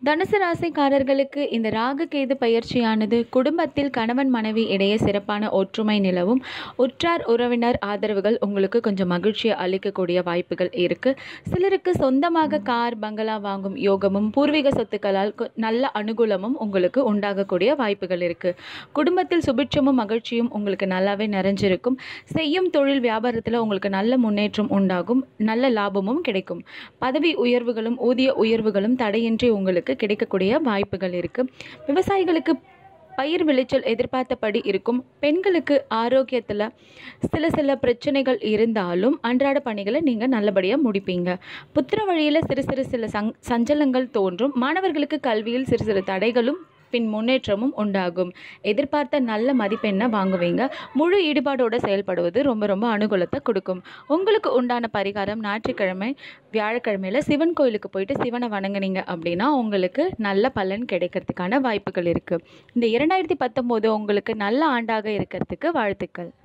தனுசு ராசிக்காரர்களுக்கு இந்த ராகு கேது பயிற்சியானது குடும்பத்தில் கணவன் மனைவி இடையே சிறப்பான ஒற்றுமை நிலவும் உற்றார் உறவினர் ஆதரவுகள் உங்களுக்கு கொஞ்சம் மகிழ்ச்சியை அளிக்கக்கூடிய வாய்ப்புகள் இருக்குது சிலருக்கு சொந்தமாக கார் பங்களா வாங்கும் யோகமும் பூர்வீக சொத்துக்களால் கொ- நல்ல அனுகூலமும் உங்களுக்கு உண்டாகக்கூடிய வாய்ப்புகள் இருக்குது குடும்பத்தில் சுபிட்சமும் மகிழ்ச்சியும் உங்களுக்கு நல்லாவே நிறைஞ்சிருக்கும் செய்யும் தொழில் வியாபாரத்தில் உங்களுக்கு நல்ல முன்னேற்றம் உண்டாகும் நல்ல லாபமும் கிடைக்கும் பதவி உயர்வுகளும் ஊதிய உயர்வுகளும் தடையின்றி உங்களுக்கு கிடைக்கக்கூடிய வாய்ப்புகள் இருக்குது விவசாயிகளுக்கு பயிர் விளைச்சல் எதிர்பார்த்தபடி இருக்கும் பெண்களுக்கு ஆரோக்கியத்தில் சில சில பிரச்சனைகள் இருந்தாலும் அன்றாட பணிகளை நீங்கள் நல்லபடியாக முடிப்பீங்க புத்திர வழியில் சிறு சிறு சில சங் சஞ்சலங்கள் தோன்றும் மாணவர்களுக்கு கல்வியில் சிறு சிறு தடைகளும் பின் முன்னேற்றமும் உண்டாகும் எதிர்பார்த்த நல்ல மதிப்பெண்ணை வாங்குவீங்க முழு ஈடுபாடோடு செயல்படுவது ரொம்ப ரொம்ப அனுகூலத்தை கொடுக்கும் உங்களுக்கு உண்டான பரிகாரம் ஞாயிற்றுக்கிழமை வியாழக்கிழமையில் சிவன் கோயிலுக்கு போயிட்டு சிவனை வணங்குனீங்க அப்படின்னா உங்களுக்கு நல்ல பலன் கிடைக்கிறதுக்கான வாய்ப்புகள் இருக்குது இந்த இரண்டாயிரத்தி பத்தொம்போது உங்களுக்கு நல்ல ஆண்டாக இருக்கிறதுக்கு வாழ்த்துக்கள்